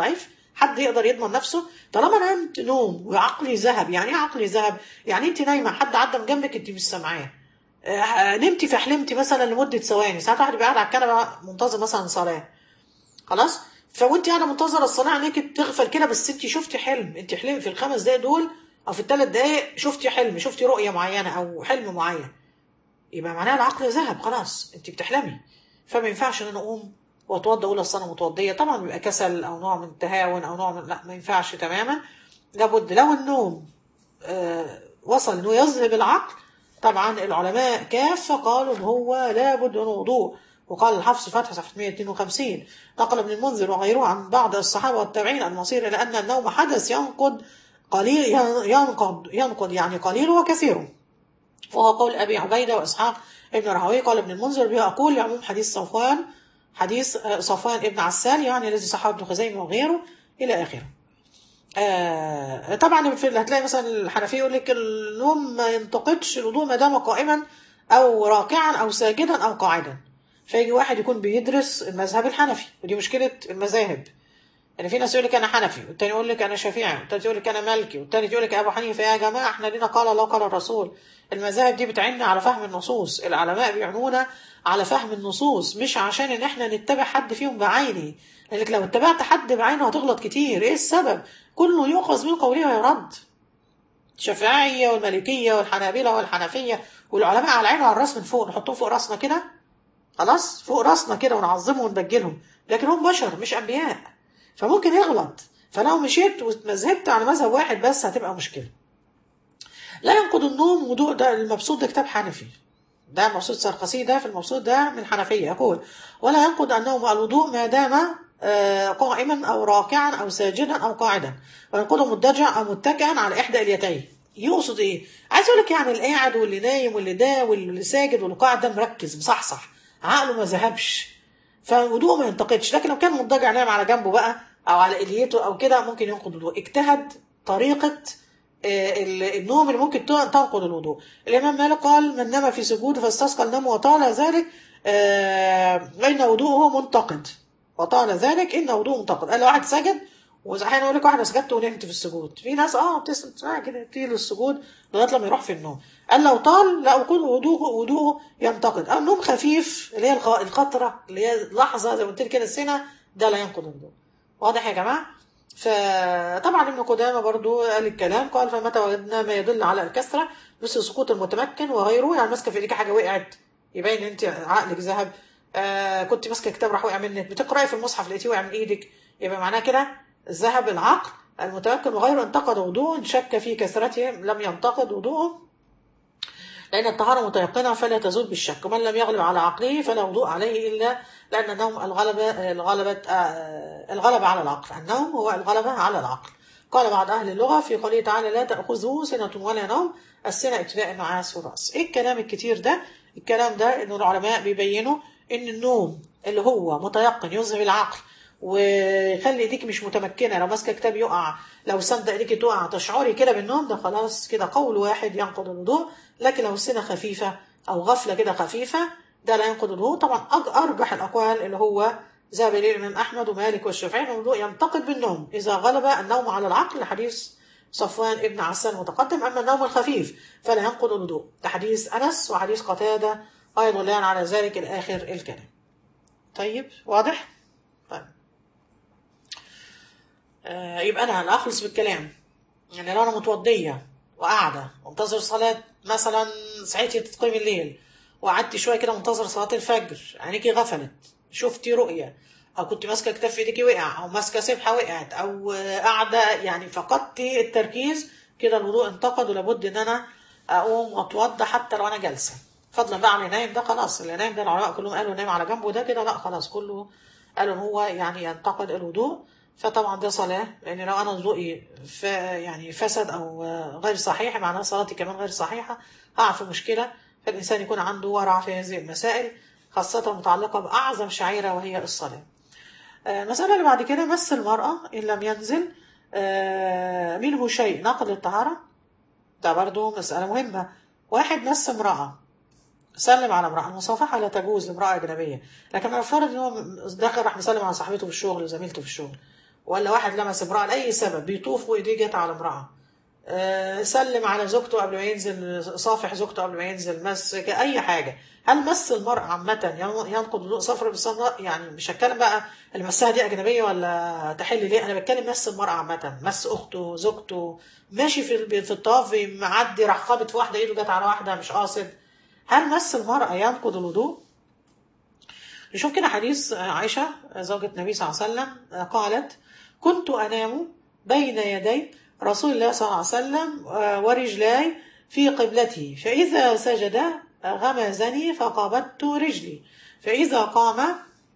حد يقدر يضمن نفسه طالما نمت نوم وعقلي ذهب يعني ايه عقلي ذهب يعني انت نايمه حد عدى من جنبك انت مش سامعاه آه، نمتي فحلمتي مثلا لمده ثواني ساعات واحد بيبقى قاعد على الكنبه منتظر مثلا صلاه خلاص فوانت قاعده منتظره الصلاه عينيك تغفل كده بس انت شفتي حلم انت حلمي في الخمس دقايق دول او في الثلاث دقايق شفتي حلم شفتي رؤيه معينه او حلم معين يبقى معناها العقل ذهب خلاص انت بتحلمي فما ينفعش ان انا اقوم واتوضى اقول اصل انا متوضيه طبعا بيبقى كسل او نوع من التهاون او نوع من لا ما ينفعش تماما لابد لو النوم آه وصل انه يذهب العقل طبعا العلماء كافه قالوا ان هو لابد من وضوء وقال الحفص فتح صفحه 152 نقل ابن المنذر وغيره عن بعض الصحابه والتابعين المصير الى ان النوم حدث ينقض قليل ينقض ينقض يعني قليله وكثيره وهو قول ابي عبيده واسحاق ابن راهويه قال ابن المنذر به اقول لعموم حديث صفوان حديث آه، صفوان ابن عسال يعني الذي صححه ابن خزيمه وغيره الى اخره. آه طبعا في هتلاقي مثلا الحنفيه يقول لك النوم ما ينتقدش الوضوء ما دام قائما او راكعا او ساجدا او قاعدا. فيجي واحد يكون بيدرس المذهب الحنفي ودي مشكله المذاهب. يعني في ناس يقول لك انا حنفي والتاني يقول لك انا شافعي والتالت يقول لك انا مالكي والتالت يقول لك ابو حنيفه يا جماعه احنا لينا قال الله قال الرسول المذاهب دي بتعيننا على فهم النصوص العلماء بيعنونا على فهم النصوص مش عشان ان احنا نتبع حد فيهم بعينه لانك لو اتبعت حد بعينه هتغلط كتير ايه السبب كله يؤخذ من قوله ويرد الشافعية والمالكية والحنابلة والحنفية والعلماء على العين وعلى الراس من فوق نحطهم فوق راسنا كده خلاص فوق راسنا كده ونعظمهم ونبجلهم لكن هم بشر مش انبياء فممكن يغلط فلو مشيت ومذهبت على مذهب واحد بس هتبقى مشكله لا ينقض النوم وضوء ده المبسوط ده كتاب حنفي ده مبسوط سرقسي ده في المبسوط ده من الحنفية يقول ولا ينقض النوم الوضوء ما دام آه، قائما أو راكعا أو ساجدا أو قاعدا وينقضه مضطجع أو متكئا على إحدى إليتيه يقصد إيه؟ عايز أقول لك يعني اللي قاعد واللي نايم واللي ده واللي ساجد واللي قاعد ده مركز مصحصح عقله ما ذهبش فالوضوء ما ينتقدش لكن لو كان مضطجع نايم على جنبه بقى أو على إليته أو كده ممكن ينقض الوضوء اجتهد طريقة آه، ال- النوم اللي ممكن ت- تنقض الوضوء الإمام مالك قال من نام في سجود فاستثقل النوم وطال ذلك آه، فإن وضوءه منتقد وطال ذلك إن وضوءه منتقد قال لو واحد سجد وأحيانا يقول لك واحد سجدت ونمت في السجود في ناس اه بتسمع كده تطيل السجود لغايه لما يروح في النوم قال لو طال لا يكون وضوءه وضوءه ينتقد او نوم خفيف اللي هي الغ- القطره اللي هي لحظه زي ما قلت لك كده السنه ده لا ينقض الوضوء واضح يا جماعه فطبعا ابن قدامه برضو قال الكلام قال فمتى وجدنا ما يدل على الكسره مثل سقوط المتمكن وغيره يعني ماسكه في ايديك حاجه وقعت يبين ان انت عقلك ذهب آه كنت ماسكه كتاب راح وقع منك بتقراي في المصحف لقيتيه وقع من ايدك يبقى معناه كده ذهب العقل المتمكن وغيره انتقد وضوء شك في كثرته لم ينتقد وضوءه لأن الطهارة متيقنة فلا تزول بالشك ومن لم يغلب على عقله فلا وضوء عليه إلا لأن النوم الغلبة الغلبة آه، الغلبة على العقل النوم هو الغلبة على العقل قال بعض أهل اللغة في قوله تعالى لا تأخذه سنة ولا نوم السنة ابتداء النعاس والرأس إيه الكلام الكتير ده الكلام ده إنه العلماء بيبينوا إن النوم اللي هو متيقن يذهب العقل ويخلي ايديك مش متمكنه لو ماسكه كتاب يقع لو سند ايديك تقع تشعري كده بالنوم ده خلاص كده قول واحد ينقض الوضوء لكن لو السنه خفيفه او غفله كده خفيفه ده لا ينقض الوضوء طبعا أج- ارجح الاقوال اللي هو ذهب اليه الامام احمد ومالك والشافعي ان الوضوء ينتقد بالنوم اذا غلب النوم على العقل لحديث صفوان ابن عسان متقدم اما النوم الخفيف فلا ينقض الوضوء ده حديث انس وحديث قتاده ايضا لا على ذلك الاخر الكلام طيب واضح طيب آه، يبقى انا لا اخلص بالكلام يعني لو انا متوضيه وقاعده منتظر صلاه مثلا صحيتي تقيم الليل وقعدت شويه كده منتظر صلاه الفجر عينيكي غفلت شفتي رؤيه او كنت ماسكه كتاب في ايديكي وقع او ماسكه سبحه وقعت او آه، قاعده يعني فقدتي التركيز كده الوضوء انتقد ولابد ان انا اقوم واتوضى حتى لو انا جالسه فضلا بقى عن اللي نايم ده خلاص اللي نايم ده العلماء كلهم قالوا نايم على جنبه ده كده لا خلاص كله قالوا ان هو يعني ينتقد الوضوء فطبعا ده صلاة لأن لو أنا وضوئي ف يعني فسد أو غير صحيح معناها صلاتي كمان غير صحيحة هقع في مشكلة فالإنسان يكون عنده ورع في هذه المسائل خاصة متعلقة بأعظم شعيرة وهي الصلاة. آه، المسألة اللي بعد كده مس المرأة إن لم ينزل آه، منه شيء نقل الطهارة ده برضو مسألة مهمة واحد مس امرأة سلم على امرأة المصافحة لا تجوز لامرأة أجنبية لكن أنا أفترض إن هو داخل راح مسلم على صاحبته في الشغل زميلته في الشغل ولا واحد لمس امرأة لأي سبب بيطوف وإيديه جت على امرأة آه، سلم على زوجته قبل ما ينزل صافح زوجته قبل ما ينزل مس أي حاجة هل مس المرأة عامة ينقض وضوء صفر بالصلاة يعني مش هتكلم بقى اللي مسها دي أجنبية ولا تحل ليه أنا بتكلم مس المرأة عامة مس أخته زوجته ماشي في في الطواف معدي راح خابط في واحدة إيده جت على واحدة مش قاصد هل مس المرأة ينقض الوضوء؟ نشوف كده حديث عائشة زوجة النبي صلى الله عليه وسلم قالت كنت أنام بين يدي رسول الله صلى الله عليه وسلم ورجلاي في قبلته فإذا سجد غمزني فقبضت رجلي فإذا قام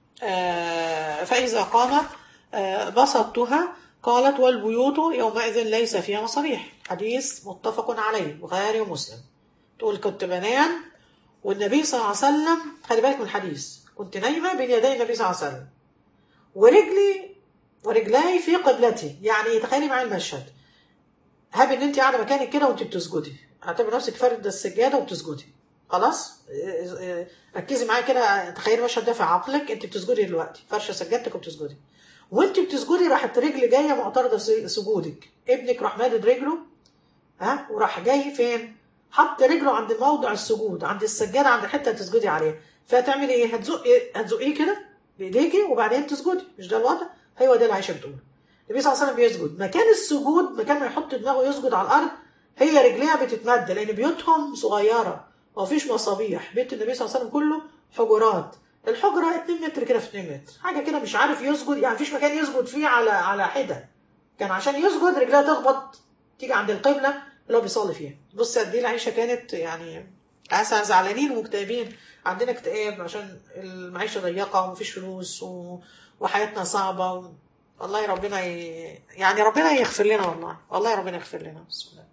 فإذا قام بسطتها قالت والبيوت يومئذ ليس فيها مصابيح حديث متفق عليه بخاري ومسلم تقول كنت بنام والنبي صلى الله عليه وسلم خلي بالك من الحديث كنت نايمة بين يدي النبي صلى الله عليه وسلم ورجلي ورجلاي في قبلتي يعني تخيلي معايا المشهد هاب ان انت قاعده مكانك كده وانت بتسجدي اعتبر نفسك فارده السجاده وبتسجدي خلاص ركزي معايا كده تخيلي المشهد ده في عقلك انت بتسجدي دلوقتي فرشه سجادتك وبتسجدي وانت بتسجدي راحت رجل جايه معترضه سجودك ابنك راح مادد رجله ها وراح جاي فين حط رجله عند موضع السجود عند السجاده عند الحته اللي تسجدي عليها فتعملي ايه هتزقي هتزقيه كده بايديكي وبعدين تسجدي مش ده الوضع هو ده اللي عايشه بتقول النبي صلى الله عليه وسلم بيسجد مكان السجود مكان ما يحط دماغه يسجد على الارض هي رجليها بتتمد لان بيوتهم صغيره ما فيش مصابيح بيت النبي صلى الله عليه وسلم كله حجرات الحجره 2 متر كده في 2 متر حاجه كده مش عارف يسجد يعني مفيش مكان يسجد فيه على على حده كان عشان يسجد رجليها تخبط تيجي عند القبله اللي هو بيصلي فيها بص قد ايه العيشه كانت يعني عسى زعلانين ومكتئبين عندنا اكتئاب عشان المعيشه ضيقه ومفيش فلوس و... وحياتنا صعبه و... والله ربنا ي... يعني ربنا يغفر لنا والله والله ربنا يغفر لنا بسم الله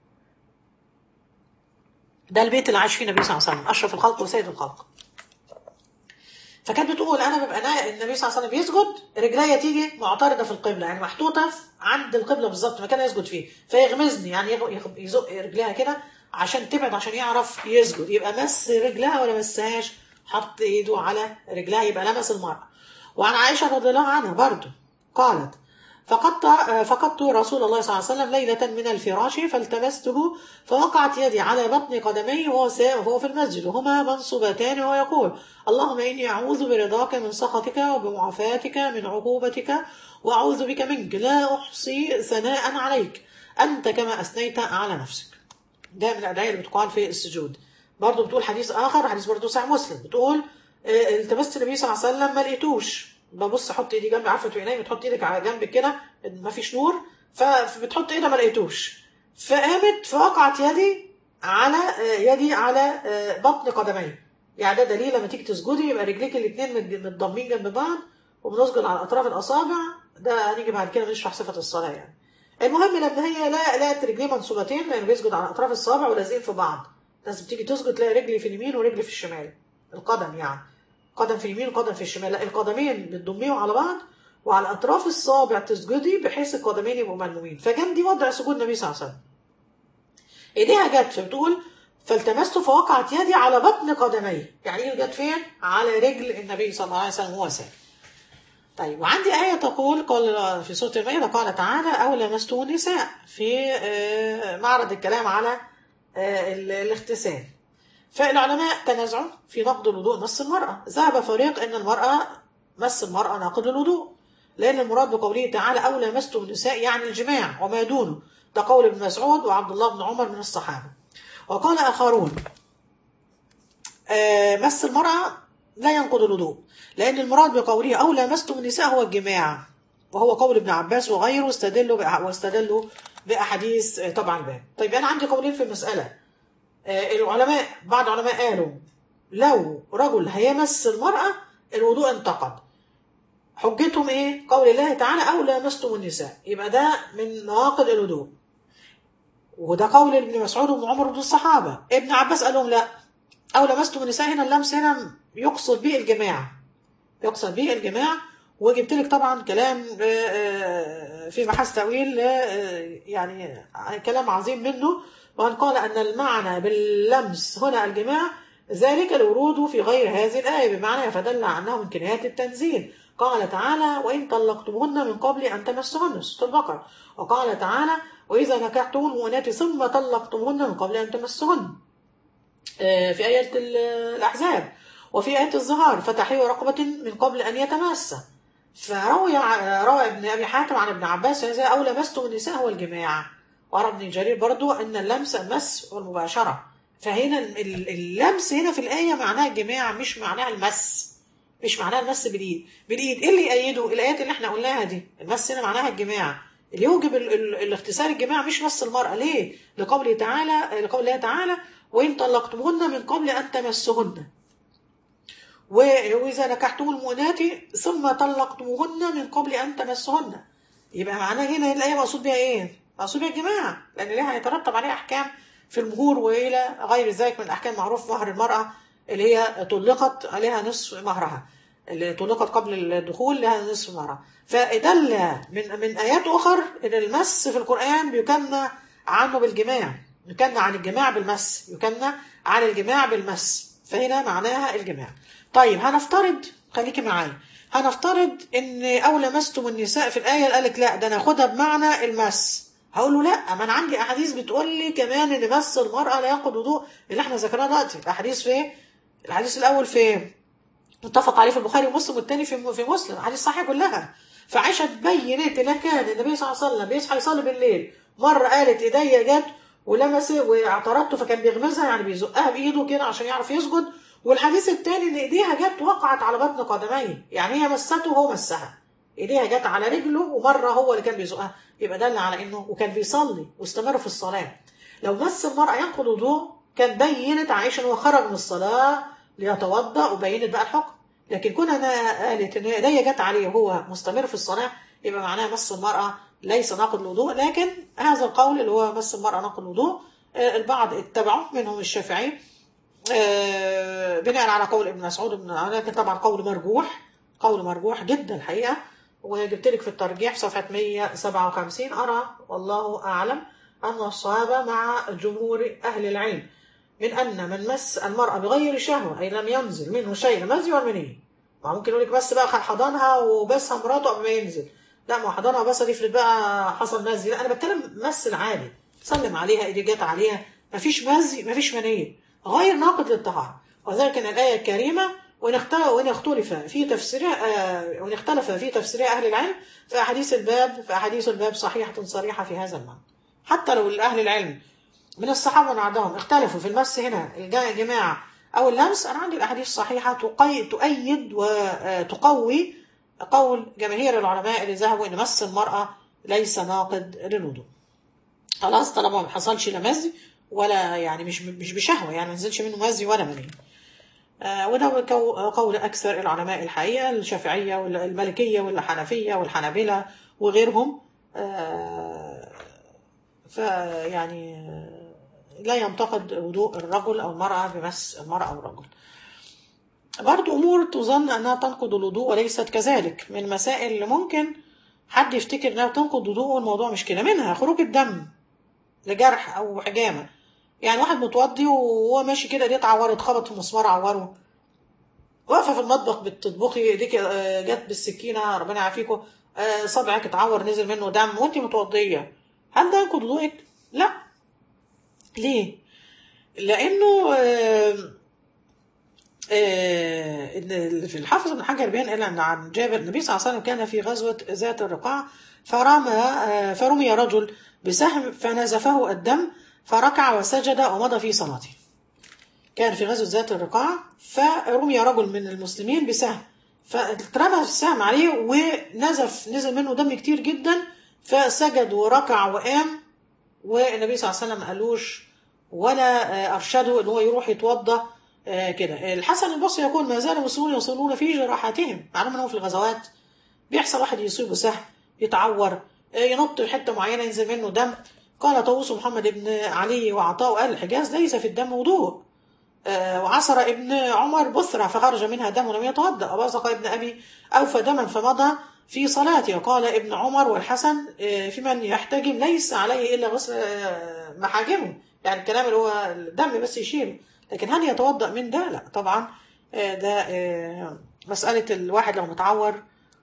ده البيت اللي عاش فيه النبي صلى الله عليه وسلم اشرف الخلق وسيد الخلق فكانت بتقول انا ببقى أنا النبي صلى الله عليه وسلم بيسجد رجليا تيجي معترضه في القبله يعني محطوطه عند القبله بالظبط مكان يسجد فيه فيغمزني يعني يزق رجليها كده عشان تبعد عشان يعرف يسجد يبقى مس رجلها ولا مسهاش حط ايده على رجلها يبقى لمس المرأة وعن عائشة رضي الله عنها برضو قالت فقدت فقدت رسول الله صلى الله عليه وسلم ليلة من الفراش فالتمسته فوقعت يدي على بطن قدميه وهو وهو في المسجد وهما منصوبتان وهو يقول اللهم إني أعوذ برضاك من سخطك وبمعافاتك من عقوبتك وأعوذ بك منك لا أحصي ثناء عليك أنت كما أثنيت على نفسك ده من الأدعية اللي بتقال في السجود برضه بتقول حديث آخر حديث برضه صحيح مسلم بتقول التمست النبي صلى الله عليه وسلم ما لقيتوش ببص احط ايدي جنبي عارفه تبقي نايمه تحط ايدك على جنبك كده ما فيش نور فبتحط ايدها ما لقيتوش فقامت فوقعت يدي على يدي على بطن قدمي يعني ده دليل لما تيجي تسجدي يبقى رجليك الاثنين متضمين جنب بعض وبنسجد على اطراف الاصابع ده هنيجي بعد كده نشرح صفه الصلاه يعني المهم لما هي لا لقت رجليه منصوبتين لانه بيسجد على اطراف الصابع ولازقين في بعض لازم تيجي تسجد تلاقي رجلي في اليمين ورجلي في الشمال القدم يعني قدم في اليمين وقدم في الشمال لا القدمين بتضميهم على بعض وعلى اطراف الصابع تسجدي بحيث القدمين يبقوا ملمومين فكان دي وضع سجود النبي صلى الله عليه وسلم ايديها جت فبتقول فالتمست فوقعت يدي على بطن قدمي يعني ايه جت فين على رجل النبي صلى الله عليه وسلم وهو ساجد طيب وعندي آية تقول قال في سورة المائدة قال تعالى أو لمستم النساء في معرض الكلام على الاغتسال فالعلماء تنازعوا في نقض الوضوء مس المرأة ذهب فريق أن المرأة مس المرأة ناقض الوضوء لأن المراد بقوله تعالى أو لمستم النساء يعني الجماع وما دونه ده قول ابن مسعود وعبد الله بن عمر من الصحابة وقال آخرون مس المرأة لا ينقض الوضوء لأن المراد بقوله أو لمستم النساء هو الجماع وهو قول ابن عباس وغيره استدلوا واستدلوا بأحاديث طبعا الباب طيب أنا عندي قولين في المسألة العلماء بعض العلماء قالوا لو رجل هيمس المرأة الوضوء انتقد حجتهم ايه قول الله تعالى او لامستم النساء يبقى ده من نواقض الوضوء وده قول ابن مسعود وابن عمر بن الصحابة ابن عباس قال لهم لا او لمستم النساء هنا اللمس هنا يقصد به الجماع يقصد به الجماع وجبت لك طبعا كلام في بحث تأويل يعني كلام عظيم منه وأن قال أن المعنى باللمس هنا الجماع ذلك الورود في غير هذه الآية بمعنى فدل عنه من كنايات التنزيل قال تعالى وإن طلقتموهن من قبل أن تمسهن سورة البقرة وقال تعالى وإذا نكحتم المؤمنات ثم طلقتموهن من قبل أن تمسهن آه، في آية ال- الأحزاب وفي آية الظهار فتحرير رقبة من قبل أن يتمس فروي ع- روى ابن أبي حاتم عن ابن عباس هذا أو لمستم النساء هو الجماع وروى ابن جرير برضو أن اللمس المس والمباشرة فهنا ال- اللمس هنا في الآية معناها الجماع مش معناها المس مش معناها المس بالإيد بالإيد إيه اللي يأيده الآيات اللي احنا قلناها دي المس هنا معناها الجماع اللي يوجب ال- ال- الاغتسال الجماع مش مس المرأة ليه لقوله تعالى لقول الله تعالى وإن طلقتموهن من قبل أن تمسهن و- وإذا نكحتم المؤنات ثم طلقتموهن من قبل أن تمسهن يبقى معناه هنا الآية مقصود بها إيه؟ مقصود بها الجماع لأن لها يترتب عليها أحكام في المهور وإلى غير ذلك من الأحكام معروف مهر المرأة اللي هي طلقت عليها نصف مهرها اللي طلقت قبل الدخول لها نصف مهرها فدل من من آيات أخر إن المس في القرآن بيكنى عنه بالجماع يكنى عن الجماع بالمس يكنى عن الجماع بالمس فهنا معناها الجماع طيب هنفترض خليكي معايا هنفترض ان او لمستم النساء في الايه قالت لا ده ناخدها بمعنى المس هقول له لا ما انا عندي احاديث بتقول لي كمان ان مس المراه لا ينقض وضوء اللي احنا ذكرناه دلوقتي الاحاديث في الحديث الاول في متفق عليه في البخاري ومسلم والتاني في في مسلم حديث صحيح كلها فعائشه بينت ان كان النبي صلى الله عليه وسلم بيصحى يصلي بالليل مره قالت ايديا جت ولمس واعترضته فكان بيغمزها يعني بيزقها بايده كده عشان يعرف يسجد والحديث الثاني ان ايديها جت وقعت على بطن قدميه يعني هي مسته وهو مسها ايديها جت على رجله ومره هو اللي كان بيزقها يبقى دل على انه وكان بيصلي واستمر في الصلاه لو مس المراه ينقض وضوء كان بينت عائشه ان هو خرج من الصلاه ليتوضا وبينت بقى الحكم لكن كون انا قالت ان ايديا جت عليه وهو مستمر في الصلاه يبقى معناها مس المراه ليس ناقض الوضوء لكن هذا القول اللي هو مس المراه ناقض الوضوء آه، البعض اتبعه منهم الشافعي آه، بناء على قول ابن مسعود بن لكن طبعا قول مرجوح قول مرجوح جدا الحقيقه وجبت لك في الترجيح صفحه 157 ارى والله اعلم ان الصواب مع جمهور اهل العلم من ان من مس المراه بغير شهوه اي لم ينزل منه شيء لا مزي ولا مني ما ممكن يقول لك بس بقى حضنها وبسها مراته قبل ما ينزل لا ما هو حضنها وبسها دي افرض بقى حصل مزي لا انا بتكلم مس العادي سلم عليها ايدي جت عليها مفيش مزي مفيش منيه غير ناقض للطهارة وذلك ان الآية الكريمة وإن اختلف وإن اختلف في تفسيرها آه، وإن اختلف في تفسيرها أهل العلم فأحاديث الباب فأحاديث الباب صحيحة صريحة في هذا المعنى حتى لو أهل العلم من الصحابة ومن بعدهم اختلفوا في المس هنا الجا- الجماع أو اللمس أنا عندي الأحاديث صحيحة تقي- تؤيد وتقوي قول جماهير العلماء اللي ذهبوا إن مس المرأة ليس ناقض للوضوء خلاص طالما ما حصلش لا مزي ولا يعني مش مش بشهوه يعني ما نزلش منه مزي ولا مني آه وده كو- قول اكثر العلماء الحقيقه الشافعيه والمالكيه والحنفيه والحنابله وغيرهم آه فيعني آه، لا ينتقد وضوء الرجل او المراه بمس المراه او الرجل برضو امور تظن انها تنقض الوضوء وليست كذلك من المسائل اللي ممكن حد يفتكر انها تنقض وضوء والموضوع مش كده منها خروج الدم لجرح او حجامه يعني واحد متوضي وهو ماشي كده ايديه اتعورت خبط في مسمار عوره واقفه في المطبخ بتطبخي ايديك آه، جت بالسكينه ربنا يعافيكم آه، صبعك اتعور نزل منه دم وانت متوضيه هل ده ينقض وضوءك؟ لا ليه؟ لانه آه، آه، إن في الحافظ بن حجر بيان قال ان عن جابر النبي صلى الله عليه وسلم كان في غزوه ذات الرقاع فرمى آه، فرمي رجل بسهم فنزفه الدم فركع وسجد ومضى في صلاته. كان في غزوه ذات الرقاع فرمي رجل من المسلمين بسهم فاترمى السهم عليه ونزف نزل منه دم كتير جدا فسجد وركع وقام والنبي صلى الله عليه وسلم ما قالوش ولا آه، ارشده ان هو يروح يتوضا آه، كده الحسن البصري يقول ما زال المسلمون يصلون في جراحاتهم معلوم انهم في الغزوات بيحصل واحد يصيبه سهم يتعور آه، ينط في حته معينه ينزل منه دم قال طاووس محمد بن علي وعطاء اهل الحجاز ليس في الدم وضوء آه، وعصر ابن عمر بثرة فخرج منها دم ولم يتوضأ وبصق ابن أبي أوفى دما فمضى في صلاته وقال ابن عمر والحسن آه، في من يحتجم ليس عليه إلا غسل آه، محاجمه يعني الكلام اللي هو الدم بس يشيله لكن هل يتوضأ من ده؟ لا طبعا آه، ده آه، مسألة الواحد لو متعور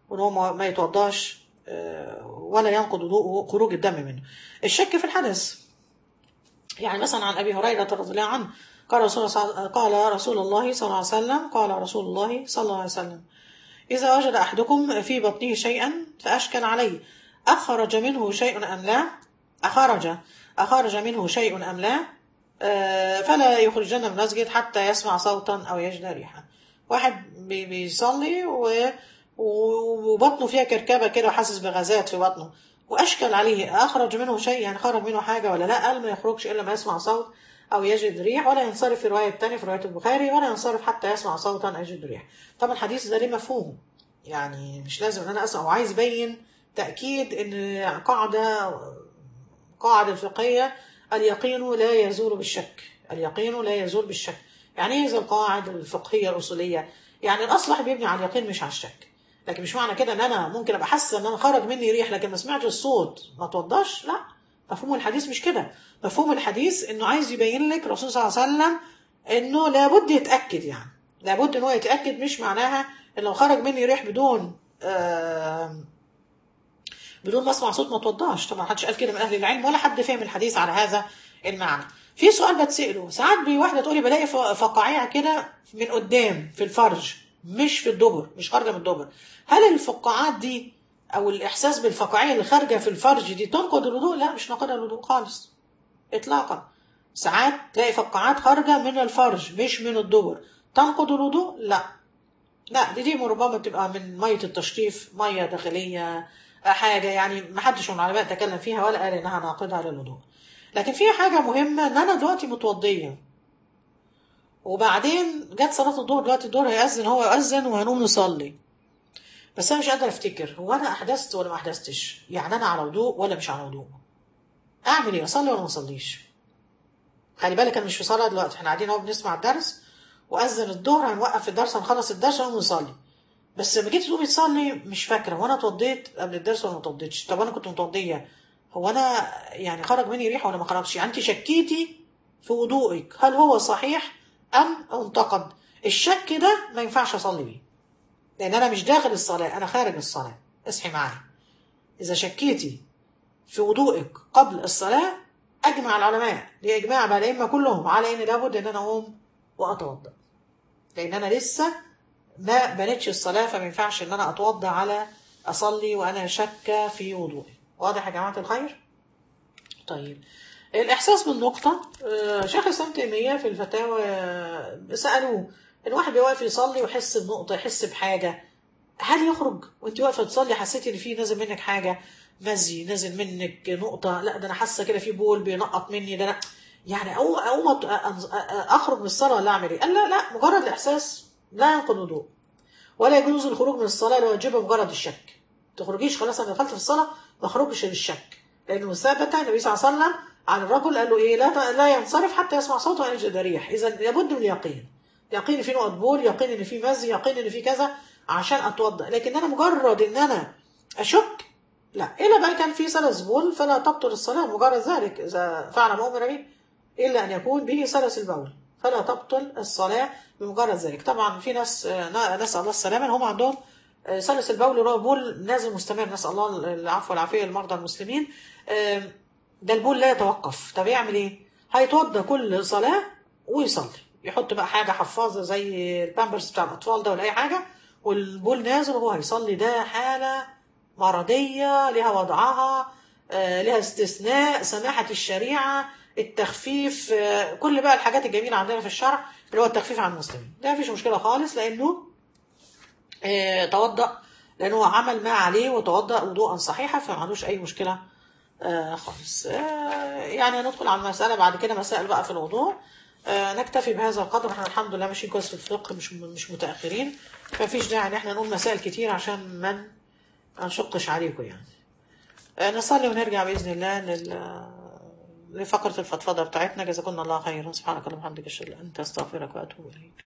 وان هو ما- ما يتوضاش آه، ولا ينقض وضوءه خروج الدم منه الشك في الحدث يعني مثلا عن ابي هريره رضي الله عنه قال رسول الله قال رسول الله صلى الله عليه وسلم قال رسول الله صلى الله عليه وسلم إذا وجد أحدكم في بطنه شيئا فأشكل عليه أخرج منه شيء أم لا أخرج أخرج منه شيء أم لا آه، فلا يخرجن من المسجد حتى يسمع صوتا أو يجد ريحا واحد بي- بيصلي و- و- وبطنه فيها كركبة كده وحاسس بغازات في بطنه وأشكل عليه أخرج منه شيء يعني خرج منه حاجة ولا لا قال ما يخرجش إلا ما يسمع صوت أو يجد ريح ولا ينصرف في رواية تانية في رواية البخاري ولا ينصرف حتى يسمع صوتا أو يجد ريح طبعا الحديث ده ليه مفهوم يعني مش لازم ان انا اسمع وعايز يبين تاكيد ان قاعده قاعده فقهيه اليقين لا يزول بالشك اليقين لا يزول بالشك يعني ايه زي القواعد الفقهيه الاصوليه يعني الاصلح بيبني على اليقين مش على الشك لكن مش معنى كده ان انا ممكن ابقى حاسه ان انا خرج مني ريح لكن ما سمعتش الصوت ما توضاش لا مفهوم الحديث مش كده مفهوم الحديث انه عايز يبين لك الرسول صلى الله عليه وسلم انه لابد يتاكد يعني لابد ان هو يتاكد مش معناها ان لو خرج مني ريح بدون آه بدون ما اسمع صوت ما توضاش طبعا محدش قال كده من اهل العلم ولا حد فهم الحديث على هذا المعنى في سؤال بتساله ساعات بي واحده تقولي بلاقي ف- فقاعيع كده من قدام في الفرج مش في الدبر مش خارجه من الدبر هل الفقاعات دي او الاحساس بالفقاعيه اللي خارجه في الفرج دي تنقض الوضوء لا مش ناقضه الوضوء خالص اطلاقا ساعات تلاقي فقاعات خارجه من الفرج مش من الدبر تنقض الوضوء لا لا دي دي ربما تبقى من ميه التشطيف ميه داخليه حاجه يعني ما حدش من العلماء تكلم فيها ولا قال انها ناقضه للوضوء لكن في حاجه مهمه ان انا دلوقتي متوضيه وبعدين جت صلاه الظهر دلوقتي الظهر هيأذن هو يأذن وهنقوم نصلي بس انا مش قادره افتكر هو انا احدثت ولا ما احدثتش يعني انا على وضوء ولا مش على وضوء اعمل ايه اصلي ولا ما اصليش خلي بالك انا مش في صلاه دلوقتي احنا قاعدين اهو بنسمع الدرس واذن الظهر هنوقف الدرس هنخلص الدرس ونقوم نصلي بس لما جيت تقومي تصلي مش فاكره وانا اتوضيت قبل الدرس ولا ما اتوضيتش طب انا كنت متوضيه هو انا يعني خرج مني ريحه ولا ما خرجش يعني انت شكيتي في وضوئك هل هو صحيح ام انتقد الشك ده ما ينفعش اصلي بيه لان انا مش داخل الصلاه انا خارج الصلاه اصحي معايا اذا شكيتي في وضوئك قبل الصلاه اجمع العلماء لاجماع بقى الائمه كلهم على ان لابد ان انا اقوم واتوضا لان انا لسه ما بنتش الصلاه فما ينفعش ان انا اتوضا على اصلي وانا شاكه في وضوئي واضح يا جماعه الخير طيب الاحساس بالنقطه آه، شيخ الاسلام تيميه في الفتاوى آه، سالوه الواحد بيوقف يصلي ويحس بنقطه يحس بحاجه هل يخرج وانت واقفه تصلي حسيتي ان في نازل منك حاجه مزي نازل منك نقطه لا ده انا حاسه كده في بول بينقط مني ده انا يعني اقوم اقوم أت- أ- أ- اخرج من الصلاه ولا اعمل ايه؟ قال لا لا مجرد الاحساس لا ينقض الوضوء ولا يجوز الخروج من الصلاه لواجبه مجرد الشك تخرجيش خلاص انا دخلت في الصلاه ما اخرجش بالشك لانه ثبت النبي صلى الله عليه وسلم عن الرجل قال له ايه لا لا ينصرف حتى يسمع صوته ولا يجد ريح اذا لابد من اليقين يقين ان في نقط بول يقين ان في مزي يقين ان في كذا عشان اتوضا لكن انا مجرد ان انا اشك لا الا بقى كان في سلس بول فلا تبطل الصلاه مجرد ذلك اذا فعل ما امر به الا ان يكون به سلس البول فلا تبطل الصلاه بمجرد ذلك طبعا في ناس آه، نسال الله السلامه ان هم عندهم آه، سلس البول اللي هو بول نازل مستمر نسال الله العفو والعافيه للمرضى المسلمين آه، ده البول لا يتوقف طب يعمل ايه هيتوضى كل صلاه ويصلي يحط بقى حاجه حفاظه زي البامبرز بتاع الاطفال ده ولا اي حاجه والبول نازل وهو هيصلي ده حاله مرضيه لها وضعها آه، لها استثناء سماحه الشريعه التخفيف آه، كل بقى الحاجات الجميله عندنا في الشرع اللي هو التخفيف عن المسلمين ده مفيش مشكله خالص لانه آه، توضأ لأنه هو عمل ما عليه وتوضأ وضوءا صحيحا فما عندوش أي مشكلة آه، خالص آه، يعني ندخل على المسألة بعد كده مسائل بقى في الوضوء آه، نكتفي بهذا القدر احنا الحمد لله ماشيين كويس في الفقه مش مش متأخرين فمفيش داعي ان احنا نقول مسائل كتير عشان ما ن- ما نشقش عليكم يعني آه، نصلي ونرجع بإذن الله لل لفقرة الفضفضة بتاعتنا جزاكم الله خيرا سبحانك اللهم وبحمدك اشهد ان لا اله الا انت استغفرك واتوب اليك